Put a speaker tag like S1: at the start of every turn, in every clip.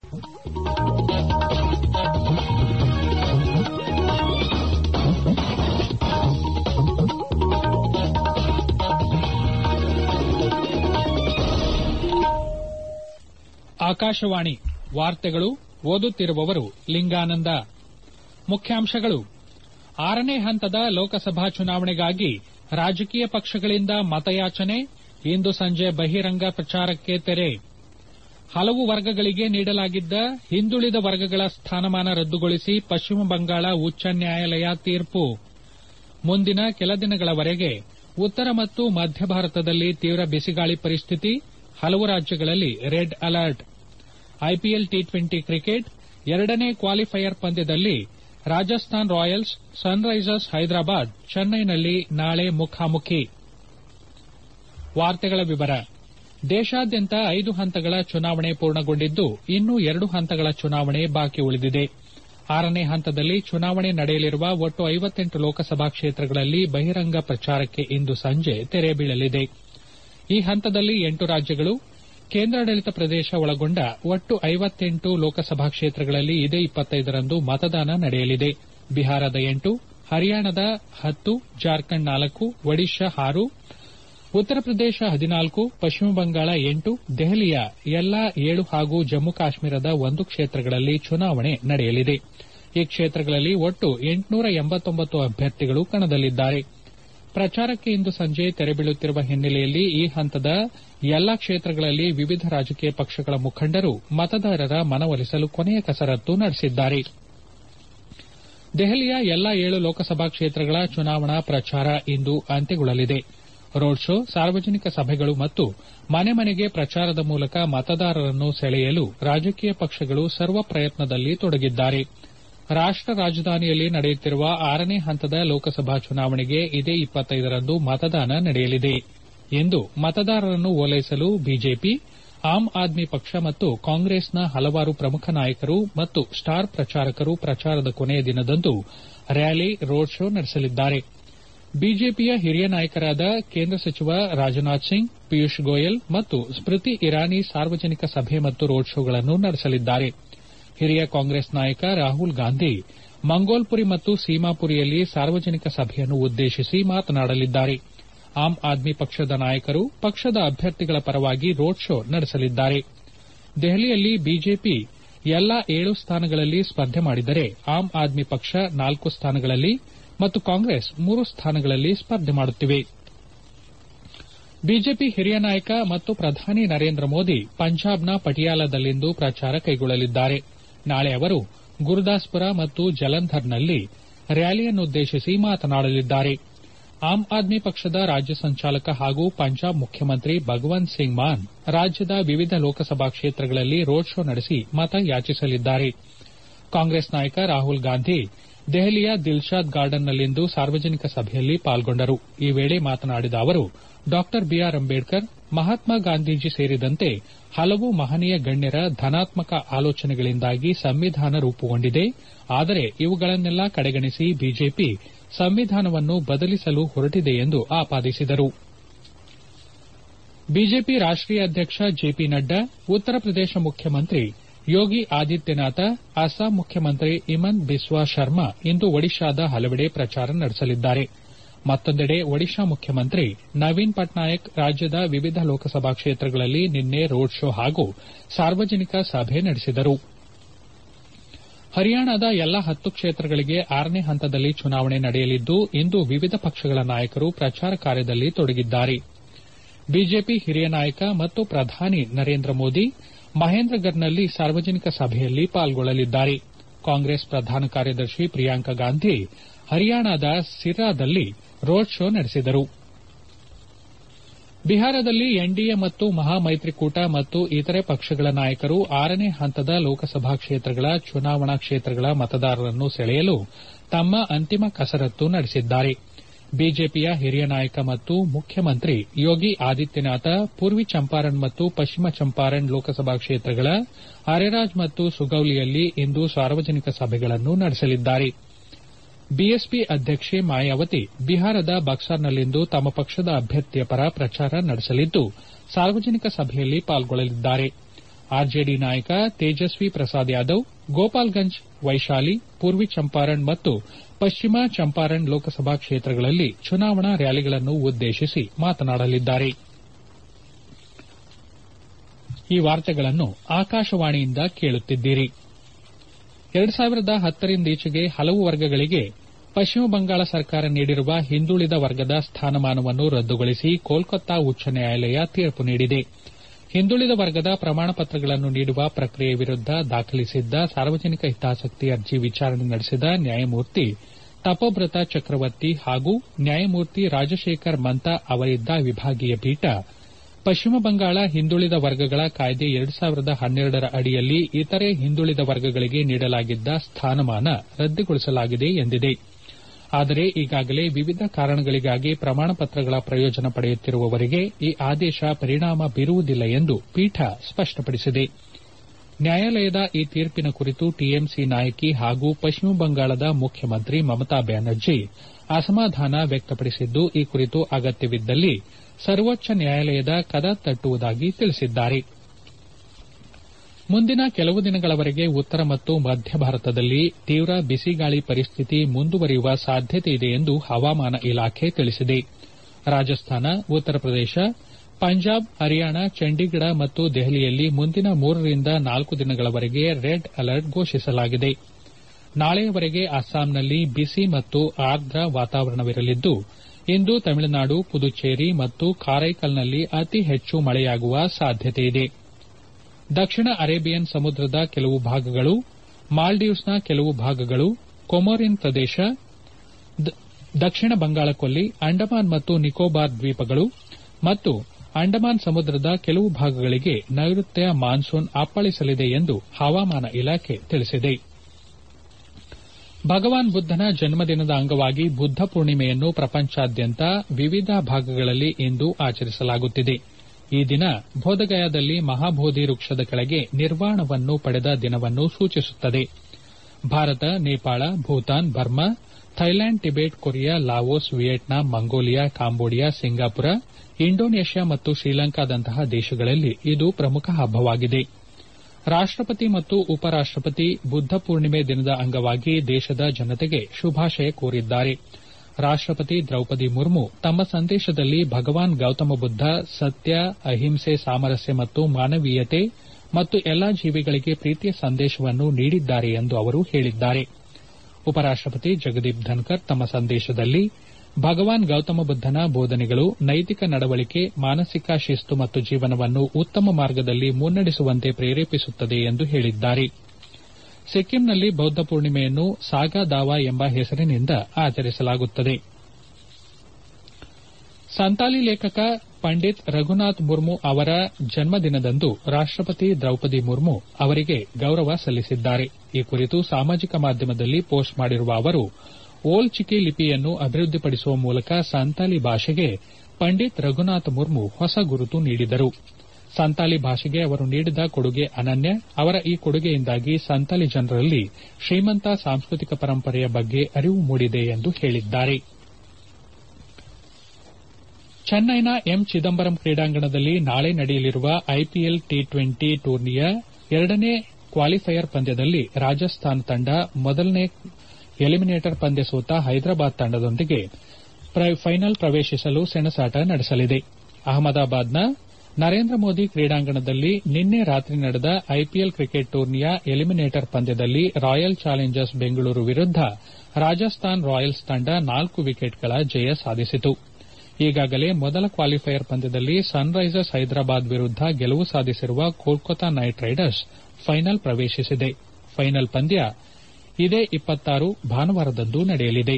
S1: ಆಕಾಶವಾಣಿ ವಾರ್ತೆಗಳು ಓದುತ್ತಿರುವವರು ಲಿಂಗಾನಂದ ಮುಖ್ಯಾಂಶಗಳು ಆರನೇ ಹಂತದ ಲೋಕಸಭಾ ಚುನಾವಣೆಗಾಗಿ ರಾಜಕೀಯ ಪಕ್ಷಗಳಿಂದ ಮತಯಾಚನೆ ಇಂದು ಸಂಜೆ ಬಹಿರಂಗ ಪ್ರಚಾರಕ್ಕೆ ತೆರೆ ಹಲವು ವರ್ಗಗಳಿಗೆ ನೀಡಲಾಗಿದ್ದ ಹಿಂದುಳಿದ ವರ್ಗಗಳ ಸ್ಥಾನಮಾನ ರದ್ದುಗೊಳಿಸಿ ಪಶ್ಚಿಮ ಬಂಗಾಳ ಉಚ್ಚ ನ್ಯಾಯಾಲಯ ತೀರ್ಪು ಮುಂದಿನ ಕೆಲ ದಿನಗಳವರೆಗೆ ಉತ್ತರ ಮತ್ತು ಮಧ್ಯ ಭಾರತದಲ್ಲಿ ತೀವ್ರ ಬಿಸಿಗಾಳಿ ಪರಿಸ್ಥಿತಿ ಹಲವು ರಾಜ್ಯಗಳಲ್ಲಿ red alert IPL T twenty cricket ಎರಡನೇ ಕ್ವಾಲಿಫೈಯರ್ ಪಂದ್ಯದಲ್ಲಿ ರಾಜಸ್ಥಾನ್ ರಾಯಲ್ಸ್ ಸನ್ರೈಸರ್ಸ್ ಹೈದರಾಬಾದ್ ಚೆನ್ನೈನಲ್ಲಿ ನಾಳೆ ಮುಖಾಮುಖಿ ದೇಶಾದ್ಯಂತ ಐದು ಹಂತಗಳ ಚುನಾವಣೆ ಪೂರ್ಣಗೊಂಡಿದ್ದು ಇನ್ನೂ ಎರಡು ಹಂತಗಳ ಚುನಾವಣೆ ಬಾಕಿ ಉಳಿದಿದೆ ಆರನೇ ಹಂತದಲ್ಲಿ ಚುನಾವಣೆ ನಡೆಯಲಿರುವ ಒಟ್ಟು ಐವತ್ತೆಂಟು ಲೋಕಸಭಾ ಕ್ಷೇತ್ರಗಳಲ್ಲಿ ಬಹಿರಂಗ ಪ್ರಚಾರಕ್ಕೆ ಇಂದು ಸಂಜೆ ತೆರೆ ಬೀಳಲಿದೆ ಈ ಹಂತದಲ್ಲಿ ಎಂಟು ರಾಜ್ಯಗಳು ಕೇಂದ್ರಾಡಳಿತ ಪ್ರದೇಶ ಒಳಗೊಂಡ ಒಟ್ಟು ಐವತ್ತೆಂಟು ಲೋಕಸಭಾ ಕ್ಷೇತ್ರಗಳಲ್ಲಿ ಇದೇ ಇಪ್ಪತ್ತೈದರಂದು ಮತದಾನ ನಡೆಯಲಿದೆ ಬಿಹಾರದ ಎಂಟು ಹರಿಯಾಣದ ಹತ್ತು ಜಾರ್ಖಂಡ್ ನಾಲ್ಕು ಒಡಿಶಾ ಆರು ಉತ್ತರ ಪ್ರದೇಶ ಹದಿನಾಲ್ಕು ಪಶ್ಚಿಮ ಬಂಗಾಳ ಎಂಟು ದೆಹಲಿಯ ಎಲ್ಲಾ ಏಳು ಹಾಗೂ ಜಮ್ಮು ಕಾಶ್ಮೀರದ ಒಂದು ಕ್ಷೇತ್ರಗಳಲ್ಲಿ ಚುನಾವಣೆ ನಡೆಯಲಿದೆ ಈ ಕ್ಷೇತ್ರಗಳಲ್ಲಿ ಒಟ್ಟು ಎಂಟುನೂರ ಎಂಬತ್ತೊಂಬತ್ತು ಅಭ್ಯರ್ಥಿಗಳು ಕಣದಲ್ಲಿದ್ದಾರೆ ಪ್ರಚಾರಕ್ಕೆ ಇಂದು ಸಂಜೆ ತೆರೆ ಬೀಳುತ್ತಿರುವ ಹಿನ್ನೆಲೆಯಲ್ಲಿ ಈ ಹಂತದ ಎಲ್ಲಾ ಕ್ಷೇತ್ರಗಳಲ್ಲಿ ವಿವಿಧ ರಾಜಕೀಯ ಪಕ್ಷಗಳ ಮುಖಂಡರು ಮತದಾರರ ಮನವೊಲಿಸಲು ಕೊನೆಯ ಕಸರತ್ತು ನಡೆಸಿದ್ದಾರೆ ದೆಹಲಿಯ ಎಲ್ಲಾ ಏಳು ಲೋಕಸಭಾ ಕ್ಷೇತ್ರಗಳ ಚುನಾವಣಾ ಪ್ರಚಾರ ಇಂದು ಅಂತ್ಯಗೊಳ್ಳಲಿದೆ ರೋಡ್ ಶೋ ಸಾರ್ವಜನಿಕ ಸಭೆಗಳು ಮತ್ತು ಮನೆ ಮನೆಗೆ ಪ್ರಚಾರದ ಮೂಲಕ ಮತದಾರರನ್ನು ಸೆಳೆಯಲು ರಾಜಕೀಯ ಪಕ್ಷಗಳು ಸರ್ವ ಪ್ರಯತ್ನದಲ್ಲಿ ತೊಡಗಿದ್ದಾರೆ ರಾಷ್ಟ ರಾಜಧಾನಿಯಲ್ಲಿ ನಡೆಯುತ್ತಿರುವ ಆರನೇ ಹಂತದ ಲೋಕಸಭಾ ಚುನಾವಣೆಗೆ ಇದೇ ಇಪ್ಪತ್ತೈದರಂದು ಮತದಾನ ನಡೆಯಲಿದೆ ಎಂದು ಮತದಾರರನ್ನು ಓಲೈಸಲು ಬಿಜೆಪಿ ಆಮ್ ಆದ್ಮಿ ಪಕ್ಷ ಮತ್ತು ಕಾಂಗ್ರೆಸ್ನ ಹಲವಾರು ಪ್ರಮುಖ ನಾಯಕರು ಮತ್ತು ಸ್ಟಾರ್ ಪ್ರಚಾರಕರು ಪ್ರಚಾರದ ಕೊನೆಯ ದಿನದಂದು ರ್ಯಾಲಿ ರೋಡ್ ಶೋ ನಡೆಸಲಿದ್ದಾರೆ ಬಿಜೆಪಿಯ ಹಿರಿಯ ನಾಯಕರಾದ ಕೇಂದ್ರ ಸಚಿವ ರಾಜನಾಥ್ ಸಿಂಗ್ ಪಿಯೂಷ್ ಗೋಯಲ್ ಮತ್ತು ಸ್ಮೃತಿ ಇರಾನಿ ಸಾರ್ವಜನಿಕ ಸಭೆ ಮತ್ತು ರೋಡ್ ಶೋಗಳನ್ನು ನಡೆಸಲಿದ್ದಾರೆ ಹಿರಿಯ ಕಾಂಗ್ರೆಸ್ ನಾಯಕ ರಾಹುಲ್ ಗಾಂಧಿ ಮಂಗೋಲ್ಪುರಿ ಮತ್ತು ಸೀಮಾಪುರಿಯಲ್ಲಿ ಸಾರ್ವಜನಿಕ ಸಭೆಯನ್ನು ಉದ್ದೇಶಿಸಿ ಮಾತನಾಡಲಿದ್ದಾರೆ ಆಮ್ ಆದ್ಮಿ ಪಕ್ಷದ ನಾಯಕರು ಪಕ್ಷದ ಅಭ್ಯರ್ಥಿಗಳ ಪರವಾಗಿ ರೋಡ್ ಶೋ ನಡೆಸಲಿದ್ದಾರೆ ದೆಹಲಿಯಲ್ಲಿ ಬಿಜೆಪಿ ಎಲ್ಲಾ ಏಳು ಸ್ಥಾನಗಳಲ್ಲಿ ಸ್ಪರ್ಧೆ ಮಾಡಿದರೆ ಆಮ್ ಆದ್ಮಿ ಪಕ್ಷ ನಾಲ್ಕು ಸ್ಥಾನಗಳಲ್ಲಿ ಮತ್ತು ಕಾಂಗ್ರೆಸ್ ಮೂರು ಸ್ಥಾನಗಳಲ್ಲಿ ಸ್ಪರ್ಧೆ ಮಾಡುತ್ತಿವೆ ಬಿಜೆಪಿ ಹಿರಿಯ ನಾಯಕ ಮತ್ತು ಪ್ರಧಾನಿ ನರೇಂದ್ರ ಮೋದಿ ಪಂಜಾಬ್ನ ಪಟಿಯಾಲದಲ್ಲಿಂದು ಪ್ರಚಾರ ಕೈಗೊಳ್ಳಲಿದ್ದಾರೆ ನಾಳೆ ಅವರು ಗುರುದಾಸ್ಪುರ ಮತ್ತು ಜಲಂಧರ್ನಲ್ಲಿ ರ್ಯಾಲಿಯನ್ನುದ್ದೇಶಿಸಿ ಮಾತನಾಡಲಿದ್ದಾರೆ ಆಮ್ ಆದ್ಮಿ ಪಕ್ಷದ ರಾಜ್ಯ ಸಂಚಾಲಕ ಹಾಗೂ ಪಂಜಾಬ್ ಮುಖ್ಯಮಂತ್ರಿ ಭಗವಂತ್ ಸಿಂಗ್ ಮಾನ್ ರಾಜ್ಯದ ವಿವಿಧ ಲೋಕಸಭಾ ಕ್ಷೇತ್ರಗಳಲ್ಲಿ ರೋಡ್ ಶೋ ನಡೆಸಿ ಮತ ಯಾಚಿಸಲಿದ್ದಾರೆ ಕಾಂಗ್ರೆಸ್ ನಾಯಕ ರಾಹುಲ್ ಗಾಂಧಿ ದೆಹಲಿಯ ದಿಲ್ಶಾದ್ ಗಾರ್ಡನ್ನಲ್ಲಿಂದು ಸಾರ್ವಜನಿಕ ಸಭೆಯಲ್ಲಿ ಪಾಲ್ಗೊಂಡರು ಈ ವೇಳೆ ಮಾತನಾಡಿದ ಅವರು ಡಾ ಬಿಆರ್ ಅಂಬೇಡ್ಕರ್ ಮಹಾತ್ಮ ಗಾಂಧೀಜಿ ಸೇರಿದಂತೆ ಹಲವು ಮಹನೀಯ ಗಣ್ಯರ ಧನಾತ್ಮಕ ಆಲೋಚನೆಗಳಿಂದಾಗಿ ಸಂವಿಧಾನ ರೂಪುಗೊಂಡಿದೆ ಆದರೆ ಇವುಗಳನ್ನೆಲ್ಲ ಕಡೆಗಣಿಸಿ ಬಿಜೆಪಿ ಸಂವಿಧಾನವನ್ನು ಬದಲಿಸಲು ಹೊರಟಿದೆ ಎಂದು ಆಪಾದಿಸಿದರು ಬಿಜೆಪಿ ರಾಷ್ಟೀಯ ಅಧ್ಯಕ್ಷ ಜೆಪಿ ನಡ್ಡಾ ಉತ್ತರ ಪ್ರದೇಶ ಮುಖ್ಯಮಂತ್ರಿ ಯೋಗಿ ಆದಿತ್ಯನಾಥ ಅಸ್ಸಾಂ ಮುಖ್ಯಮಂತ್ರಿ ಹಿಮಂತ್ ಬಿಸ್ವಾ ಶರ್ಮಾ ಇಂದು ಒಡಿಶಾದ ಹಲವೆಡೆ ಪ್ರಚಾರ ನಡೆಸಲಿದ್ದಾರೆ ಮತ್ತೊಂದೆಡೆ ಒಡಿಶಾ ಮುಖ್ಯಮಂತ್ರಿ ನವೀನ್ ಪಟ್ನಾಯಕ್ ರಾಜ್ಯದ ವಿವಿಧ ಲೋಕಸಭಾ ಕ್ಷೇತ್ರಗಳಲ್ಲಿ ನಿನ್ನೆ ರೋಡ್ ಶೋ ಹಾಗೂ ಸಾರ್ವಜನಿಕ ಸಭೆ ನಡೆಸಿದರು ಹರಿಯಾಣದ ಎಲ್ಲಾ ಹತ್ತು ಕ್ಷೇತ್ರಗಳಿಗೆ ಆರನೇ ಹಂತದಲ್ಲಿ ಚುನಾವಣೆ ನಡೆಯಲಿದ್ದು ಇಂದು ವಿವಿಧ ಪಕ್ಷಗಳ ನಾಯಕರು ಪ್ರಚಾರ ಕಾರ್ಯದಲ್ಲಿ ತೊಡಗಿದ್ದಾರೆ ಬಿಜೆಪಿ ಹಿರಿಯ ನಾಯಕ ಮತ್ತು ಪ್ರಧಾನಿ ನರೇಂದ್ರ ಮೋದಿ ಮಹೇಂದ್ರಗರ್ನಲ್ಲಿ ಸಾರ್ವಜನಿಕ ಸಭೆಯಲ್ಲಿ ಪಾಲ್ಗೊಳ್ಳಲಿದ್ದಾರೆ ಕಾಂಗ್ರೆಸ್ ಪ್ರಧಾನ ಕಾರ್ಯದರ್ಶಿ ಪ್ರಿಯಾಂಕಾ ಗಾಂಧಿ ಹರಿಯಾಣದ ಸಿರ್ರಾದಲ್ಲಿ ರೋಡ್ ಶೋ ನಡೆಸಿದರು ಬಿಹಾರದಲ್ಲಿ ಎನ್ಡಿಎ ಮತ್ತು ಮಹಾಮೈತ್ರಿಕೂಟ ಮತ್ತು ಇತರೆ ಪಕ್ಷಗಳ ನಾಯಕರು ಆರನೇ ಹಂತದ ಲೋಕಸಭಾ ಕ್ಷೇತ್ರಗಳ ಚುನಾವಣಾ ಕ್ಷೇತ್ರಗಳ ಮತದಾರರನ್ನು ಸೆಳೆಯಲು ತಮ್ಮ ಅಂತಿಮ ಕಸರತ್ತು ನಡೆಸಿದ್ದಾರೆ ಬಿಜೆಪಿಯ ಹಿರಿಯ ನಾಯಕ ಮತ್ತು ಮುಖ್ಯಮಂತ್ರಿ ಯೋಗಿ ಆದಿತ್ಯನಾಥ ಪೂರ್ವಿ ಚಂಪಾರಣ್ ಮತ್ತು ಪಶ್ಚಿಮ ಚಂಪಾರಣ್ ಲೋಕಸಭಾ ಕ್ಷೇತ್ರಗಳ ಅರೆರಾಜ್ ಮತ್ತು ಸುಗೌಲಿಯಲ್ಲಿ ಇಂದು ಸಾರ್ವಜನಿಕ ಸಭೆಗಳನ್ನು ನಡೆಸಲಿದ್ದಾರೆ ಬಿಎಸ್ಪಿ ಅಧ್ಯಕ್ಷೆ ಮಾಯಾವತಿ ಬಿಹಾರದ ಬಕ್ಸಾರ್ನಲ್ಲಿಂದು ತಮ್ಮ ಪಕ್ಷದ ಅಭ್ಯರ್ಥಿಯ ಪರ ಪ್ರಚಾರ ನಡೆಸಲಿದ್ದು ಸಾರ್ವಜನಿಕ ಸಭೆಯಲ್ಲಿ ಪಾಲ್ಗೊಳ್ಳಲಿದ್ದಾರೆ ಆರ್ಜೆಡಿ ನಾಯಕ ತೇಜಸ್ವಿ ಪ್ರಸಾದ್ ಯಾದವ್ ಗೋಪಾಲ್ಗಂಜ್ ವೈಶಾಲಿ ಪೂರ್ವಿ ಚಂಪಾರಣ್ ಮತ್ತು ಪಶ್ಚಿಮ ಚಂಪಾರಣ್ ಲೋಕಸಭಾ ಕ್ಷೇತ್ರಗಳಲ್ಲಿ ಚುನಾವಣಾ ರ್ಯಾಲಿಗಳನ್ನು ಉದ್ದೇಶಿಸಿ ಮಾತನಾಡಲಿದ್ದಾರೆ ಈ ವಾರ್ತೆಗಳನ್ನು ಆಕಾಶವಾಣಿಯಿಂದ ಕೇಳುತ್ತಿದ್ದೀರಿ ಎರಡು ಸಾವಿರದ ಹತ್ತರಿಂದೀಚೆಗೆ ಹಲವು ವರ್ಗಗಳಿಗೆ ಪಶ್ಚಿಮ ಬಂಗಾಳ ಸರ್ಕಾರ ನೀಡಿರುವ ಹಿಂದುಳಿದ ವರ್ಗದ ಸ್ಥಾನಮಾನವನ್ನು ರದ್ದುಗೊಳಿಸಿ ಕೋಲ್ಕತ್ತಾ ಉಚ್ಚ ನ್ಯಾಯಾಲಯ ತೀರ್ಪು ನೀಡಿದೆ ಹಿಂದುಳಿದ ವರ್ಗದ ಪ್ರಮಾಣ ಪತ್ರಗಳನ್ನು ನೀಡುವ ಪ್ರಕ್ರಿಯೆ ವಿರುದ್ದ ದಾಖಲಿಸಿದ್ದ ಸಾರ್ವಜನಿಕ ಹಿತಾಸಕ್ತಿ ಅರ್ಜಿ ವಿಚಾರಣೆ ನಡೆಸಿದ ನ್ಯಾಯಮೂರ್ತಿ ತಪೋಬ್ರತ ಚಕ್ರವರ್ತಿ ಹಾಗೂ ನ್ಯಾಯಮೂರ್ತಿ ರಾಜಶೇಖರ್ ಮಂತಾ ಅವರಿದ್ದ ವಿಭಾಗೀಯ ಪೀಠ ಪಶ್ಚಿಮ ಬಂಗಾಳ ಹಿಂದುಳಿದ ವರ್ಗಗಳ ಕಾಯ್ದೆ ಎರಡು ಸಾವಿರದ ಹನ್ನೆರಡರ ಅಡಿಯಲ್ಲಿ ಇತರೆ ಹಿಂದುಳಿದ ವರ್ಗಗಳಿಗೆ ನೀಡಲಾಗಿದ್ದ ಸ್ಥಾನಮಾನ ರದ್ದುಗೊಳಿಸಲಾಗಿದೆ ಎಂದಿದೆ ಆದರೆ ಈಗಾಗಲೇ ವಿವಿಧ ಕಾರಣಗಳಿಗಾಗಿ ಪ್ರಮಾಣ ಪತ್ರಗಳ ಪ್ರಯೋಜನ ಪಡೆಯುತ್ತಿರುವವರಿಗೆ ಈ ಆದೇಶ ಪರಿಣಾಮ ಬೀರುವುದಿಲ್ಲ ಎಂದು ಪೀಠ ಸ್ಪಷ್ಟಪಡಿಸಿದೆ ನ್ಯಾಯಾಲಯದ ಈ ತೀರ್ಪಿನ ಕುರಿತು ಟಿಎಂಸಿ ನಾಯಕಿ ಹಾಗೂ ಪಶ್ಚಿಮ ಬಂಗಾಳದ ಮುಖ್ಯಮಂತ್ರಿ ಮಮತಾ ಬ್ಯಾನರ್ಜಿ ಅಸಮಾಧಾನ ವ್ಯಕ್ತಪಡಿಸಿದ್ದು ಈ ಕುರಿತು ಅಗತ್ಯವಿದ್ದಲ್ಲಿ ಸರ್ವೋಚ್ಚ ನ್ಯಾಯಾಲಯದ ಕದ ತಟ್ಟುವುದಾಗಿ ತಿಳಿಸಿದ್ದಾರೆ ಮುಂದಿನ ಕೆಲವು ದಿನಗಳವರೆಗೆ ಉತ್ತರ ಮತ್ತು ಮಧ್ಯ ಭಾರತದಲ್ಲಿ ತೀವ್ರ ಬಿಸಿಗಾಳಿ ಪರಿಸ್ಥಿತಿ ಮುಂದುವರಿಯುವ ಸಾಧ್ಯತೆಯಿದೆ ಎಂದು ಹವಾಮಾನ ಇಲಾಖೆ ತಿಳಿಸಿದೆ ರಾಜಸ್ಥಾನ ಉತ್ತರ ಪ್ರದೇಶ ಪಂಜಾಬ್ ಹರಿಯಾಣ ಚಂಡೀಗಢ ಮತ್ತು ದೆಹಲಿಯಲ್ಲಿ ಮುಂದಿನ ಮೂರರಿಂದ ನಾಲ್ಕು ದಿನಗಳವರೆಗೆ ರೆಡ್ ಅಲರ್ಟ್ ಘೋಷಿಸಲಾಗಿದೆ ನಾಳೆಯವರೆಗೆ ಅಸ್ಸಾಂನಲ್ಲಿ ಬಿಸಿ ಮತ್ತು ಆರ್ದ್ರ ವಾತಾವರಣವಿರಲಿದ್ದು ಇಂದು ತಮಿಳುನಾಡು ಪುದುಚೇರಿ ಮತ್ತು ಕಾರೈಕಲ್ನಲ್ಲಿ ಅತಿ ಹೆಚ್ಚು ಮಳೆಯಾಗುವ ಸಾಧ್ಯತೆಯಿದೆ ದಕ್ಷಿಣ ಅರೇಬಿಯನ್ ಸಮುದ್ರದ ಕೆಲವು ಭಾಗಗಳು ಮಾಲ್ಡೀವ್ಸ್ನ ಕೆಲವು ಭಾಗಗಳು ಕೊಮೊರಿನ್ ಪ್ರದೇಶ ದಕ್ಷಿಣ ಬಂಗಾಳಕೊಲ್ಲಿ ಅಂಡಮಾನ್ ಮತ್ತು ನಿಕೋಬಾರ್ ದ್ವೀಪಗಳು ಮತ್ತು ಅಂಡಮಾನ್ ಸಮುದ್ರದ ಕೆಲವು ಭಾಗಗಳಿಗೆ ನೈಋತ್ಯ ಮಾನ್ಸೂನ್ ಅಪ್ಪಳಿಸಲಿದೆ ಎಂದು ಹವಾಮಾನ ಇಲಾಖೆ ತಿಳಿಸಿದೆ ಭಗವಾನ್ ಬುದ್ದನ ಜನ್ಮದಿನದ ಅಂಗವಾಗಿ ಬುದ್ದ ಪೂರ್ಣಿಮೆಯನ್ನು ಪ್ರಪಂಚಾದ್ಯಂತ ವಿವಿಧ ಭಾಗಗಳಲ್ಲಿ ಇಂದು ಆಚರಿಸಲಾಗುತ್ತಿದೆ ಈ ದಿನ ಬೋಧಗಯಾದಲ್ಲಿ ಮಹಾಬೋಧಿ ವೃಕ್ಷದ ಕೆಳಗೆ ನಿರ್ವಾಣವನ್ನು ಪಡೆದ ದಿನವನ್ನು ಸೂಚಿಸುತ್ತದೆ Bharat Nepal Bhutan Burma Thailand Tibet Korea Laos Vietnam Mongolia Cambodia Singapore Indonesia ಮತ್ತು ಶ್ರೀಲಂಕಾದಂತಹ ದೇಶಗಳಲ್ಲಿ ಇದು ಪ್ರಮುಖ ಹಬ್ಬವಾಗಿದೆ ರಾಷ್ಟಪತಿ ಮತ್ತು ಉಪರಾಷ್ಟಪತಿ ಬುದ್ದ ಪೂರ್ಣಿಮೆ ದಿನದ ಅಂಗವಾಗಿ ದೇಶದ ಜನತೆಗೆ ಶುಭಾಶಯ ಕೋರಿದ್ದಾರೆ ರಾಷ್ಟಪತಿ ದ್ರೌಪದಿ ಮುರ್ಮು ತಮ್ಮ ಸಂದೇಶದಲ್ಲಿ ಭಗವಾನ್ ಗೌತಮ ಬುದ್ದ ಸತ್ಯ ಅಹಿಂಸೆ ಸಾಮರಸ್ಯ ಮತ್ತು ಮಾನವೀಯತೆ ಮತ್ತು ಎಲ್ಲಾ ಜೀವಿಗಳಿಗೆ ಪ್ರೀತಿಯ ಸಂದೇಶವನ್ನು ನೀಡಿದ್ದಾರೆ ಎಂದು ಅವರು ಹೇಳಿದ್ದಾರೆ ಉಪರಾಷ್ಟಪತಿ ಜಗದೀಪ್ ಧನ್ಕರ್ ತಮ್ಮ ಸಂದೇಶದಲ್ಲಿ ಭಗವಾನ್ ಗೌತಮ ಬುದ್ದನ ಬೋಧನೆಗಳು ನೈತಿಕ ನಡವಳಿಕೆ ಮಾನಸಿಕ ಶಿಸ್ತು ಮತ್ತು ಜೀವನವನ್ನು ಉತ್ತಮ ಮಾರ್ಗದಲ್ಲಿ ಮುನ್ನಡೆಸುವಂತೆ ಪ್ರೇರೇಪಿಸುತ್ತದೆ ಎಂದು ಹೇಳಿದ್ದಾರೆ ಸಿಕ್ಕಿಂನಲ್ಲಿ ಬೌದ್ದ ಪೂರ್ಣಿಮೆಯನ್ನು ಸಾಗಾ ದಾವಾ ಎಂಬ ಹೆಸರಿನಿಂದ ಆಚರಿಸಲಾಗುತ್ತದೆ ಸಂತಾಲಿ ಲೇಖಕ ಪಂಡಿತ್ ರಘುನಾಥ್ ಮುರ್ಮು ಅವರ ಜನ್ಮದಿನದಂದು ರಾಷ್ಟಪತಿ ದ್ರೌಪದಿ ಮುರ್ಮು ಅವರಿಗೆ ಗೌರವ ಸಲ್ಲಿಸಿದ್ದಾರೆ ಈ ಕುರಿತು ಸಾಮಾಜಿಕ ಮಾಧ್ಯಮದಲ್ಲಿ ಪೋಸ್ಟ್ ಮಾಡಿರುವ ಅವರು ಓಲ್ ಚಿಕಿ ಲಿಪಿಯನ್ನು ಅಭಿವೃದ್ಧಿಪಡಿಸುವ ಮೂಲಕ ಸಂತಾಲಿ ಭಾಷೆಗೆ ಪಂಡಿತ್ ರಘುನಾಥ್ ಮುರ್ಮು ಹೊಸ ಗುರುತು ನೀಡಿದರು ಸಂತಾಲಿ ಭಾಷೆಗೆ ಅವರು ನೀಡಿದ ಕೊಡುಗೆ ಅನನ್ಯ ಅವರ ಈ ಕೊಡುಗೆಯಿಂದಾಗಿ ಸಂತಾಲಿ ಜನರಲ್ಲಿ ಶ್ರೀಮಂತ ಸಾಂಸ್ಕೃತಿಕ ಪರಂಪರೆಯ ಬಗ್ಗೆ ಅರಿವು ಮೂಡಿದೆ ಎಂದು ಹೇಳಿದ್ದಾರೆ ಚೆನ್ನೈನ ಎಂ ಚಿದಂಬರಂ ಕ್ರೀಡಾಂಗಣದಲ್ಲಿ ನಾಳೆ ನಡೆಯಲಿರುವ ಐಪಿಎಲ್ ಟಿ ಟ್ವೆಂಟಿ ಟೂರ್ನಿಯ ಎರಡನೇ ಕ್ವಾಲಿಫೈಯರ್ ಪಂದ್ಯದಲ್ಲಿ ರಾಜಸ್ಥಾನ್ ತಂಡ ಮೊದಲನೇ ಎಲಿಮಿನೇಟರ್ ಪಂದ್ಯ ಸೋತ ಹೈದರಾಬಾದ್ ತಂಡದೊಂದಿಗೆ ಫೈನಲ್ ಪ್ರವೇಶಿಸಲು ಸೆಣಸಾಟ ನಡೆಸಲಿದೆ ಅಹಮದಾಬಾದ್ನ ನರೇಂದ್ರ ಮೋದಿ ಕ್ರೀಡಾಂಗಣದಲ್ಲಿ ನಿನ್ನೆ ರಾತ್ರಿ ನಡೆದ ಐಪಿಎಲ್ ಕ್ರಿಕೆಟ್ ಟೂರ್ನಿಯ ಎಲಿಮಿನೇಟರ್ ಪಂದ್ಯದಲ್ಲಿ ರಾಯಲ್ ಚಾಲೆಂಜರ್ಸ್ ಬೆಂಗಳೂರು ವಿರುದ್ದ ರಾಜಸ್ಥಾನ್ ರಾಯಲ್ಸ್ ತಂಡ ನಾಲ್ಕು ವಿಕೆಟ್ಗಳ ಜಯ ಸಾಧಿಸಿತು ಈಗಾಗಲೇ ಮೊದಲ ಕ್ವಾಲಿಫೈಯರ್ ಪಂದ್ಯದಲ್ಲಿ ಸನ್ರೈಸರ್ಸ್ ಹೈದರಾಬಾದ್ ವಿರುದ್ದ ಗೆಲುವು ಸಾಧಿಸಿರುವ ಕೋಲ್ಕತಾ ನೈಟ್ ರೈಡರ್ಸ್ ಫೈನಲ್ ಪ್ರವೇಶಿಸಿದೆ ಫೈನಲ್ ಪಂದ್ಯ ಇದೇ ಭಾನುವಾರದಂದು ನಡೆಯಲಿದೆ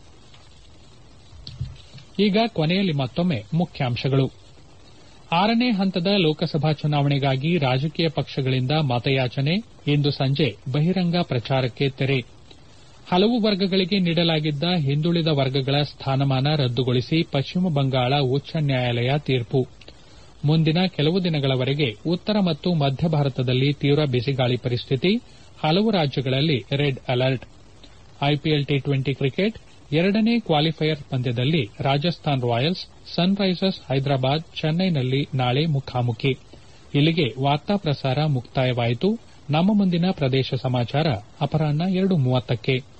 S1: ಈಗ ಕೊನೆಯಲ್ಲಿ ಮತ್ತೊಮ್ಮೆ ಮುಖ್ಯಾಂಶಗಳು ಆರನೇ ಹಂತದ ಲೋಕಸಭಾ ಚುನಾವಣೆಗಾಗಿ ರಾಜಕೀಯ ಪಕ್ಷಗಳಿಂದ ಮತಯಾಚನೆ ಇಂದು ಸಂಜೆ ಬಹಿರಂಗ ಪ್ರಚಾರಕ್ಕೆ ತೆರೆ ಹಲವು ವರ್ಗಗಳಿಗೆ ನೀಡಲಾಗಿದ್ದ ಹಿಂದುಳಿದ ವರ್ಗಗಳ ಸ್ಥಾನಮಾನ ರದ್ದುಗೊಳಿಸಿ ಪಶ್ಚಿಮ ಬಂಗಾಳ ಉಚ್ಚ ನ್ಯಾಯಾಲಯ ತೀರ್ಪು ಮುಂದಿನ ಕೆಲವು ದಿನಗಳವರೆಗೆ ಉತ್ತರ ಮತ್ತು ಮಧ್ಯ ಭಾರತದಲ್ಲಿ ತೀವ್ರ ಬಿಸಿಗಾಳಿ ಪರಿಸ್ಥಿತಿ ಹಲವು ರಾಜ್ಯಗಳಲ್ಲಿ red alert IPL T twenty cricket ಎರಡನೇ ಕ್ವಾಲಿಫೈಯರ್ ಪಂದ್ಯದಲ್ಲಿ ರಾಜಸ್ಥಾನ್ ರಾಯಲ್ಸ್ ಸನ್ರೈಸರ್ಸ್ ಹೈದರಾಬಾದ್ ಚೆನ್ನೈನಲ್ಲಿ ನಾಳೆ ಮುಖಾಮುಖಿ ಇಲ್ಲಿಗೆ ವಾರ್ತಾ ಪ್ರಸಾರ ಮುಕ್ತಾಯವಾಯಿತು ನಮ್ಮ ಮುಂದಿನ ಪ್ರದೇಶ ಸಮಾಚಾರ ಅಪರಾಹ್ನ ಎರಡು ಮೂವತ್ತಕ್ಕೆ